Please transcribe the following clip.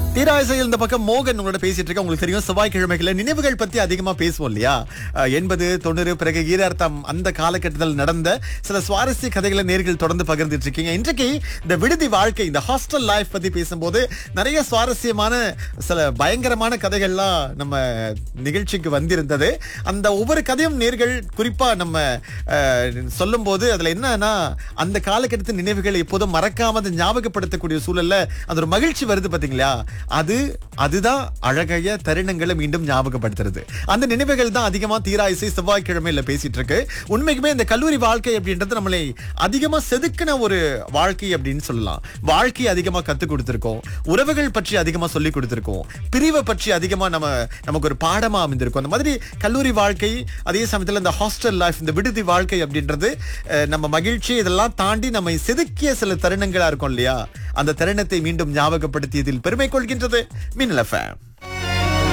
தீராசையில் இந்த பக்கம் மோகன் உங்களோட பேசிட்டு இருக்க உங்களுக்கு தெரியும் செவ்வாய்க்கிழமைகள்ல நினைவுகள் பத்தி அதிகமா பேசுவோம் இல்லையா அஹ், எண்பது தொண்ணூறு பிறகு ஈரார்த்தம் அந்த காலகட்டத்தில் நடந்த சில சுவாரஸ்ய கதைகளை நேர்கள் தொடர்ந்து பகிர்ந்துட்டு இருக்கீங்க இன்றைக்கு இந்த விடுதி வாழ்க்கை இந்த ஹாஸ்டல் லைஃப் பத்தி பேசும்போது நிறைய சுவாரஸ்யமான சில பயங்கரமான கதைகள்லாம் நம்ம நிகழ்ச்சிக்கு வந்திருந்தது அந்த ஒவ்வொரு கதையும் நேர்கள் குறிப்பா நம்ம சொல்லும் போது அதுல என்னன்னா அந்த காலகட்டத்தின் நினைவுகள் எப்போதும் மறக்காம அதை ஞாபகப்படுத்தக்கூடிய சூழல்ல அந்த ஒரு மகிழ்ச்சி வருது பாத்தீங்களா அது அதுதான் அழகைய தருணங்களை மீண்டும் ஞாபகப்படுத்துறது அந்த நினைவுகள் தான் அதிகமா தீராயிசை செவ்வாய்க்கிழமையில பேசிட்டு இருக்கு உண்மைக்குமே இந்த கல்லூரி வாழ்க்கை அப்படின்றது நம்மளை அதிகமா செதுக்கின ஒரு வாழ்க்கை அப்படின்னு சொல்லலாம் வாழ்க்கை அதிகமா கத்து கொடுத்திருக்கோம் உறவுகள் பற்றி அதிகமா சொல்லி கொடுத்திருக்கோம் பிரிவை பற்றி அதிகமா நம்ம நமக்கு ஒரு பாடமா அமைந்திருக்கும் அந்த மாதிரி கல்லூரி வாழ்க்கை அதே சமயத்துல இந்த ஹாஸ்டல் லைஃப் இந்த விடுதி வாழ்க்கை அப்படின்றது அஹ், நம்ம மகிழ்ச்சி இதெல்லாம் தாண்டி நம்மை செதுக்கிய சில தருணங்களா இருக்கும் இல்லையா அந்த தருணத்தை மீண்டும் ஞாபகப்படுத்தியதில் பெருமை கொள்கின்றது மின்னல் எஃப்எம்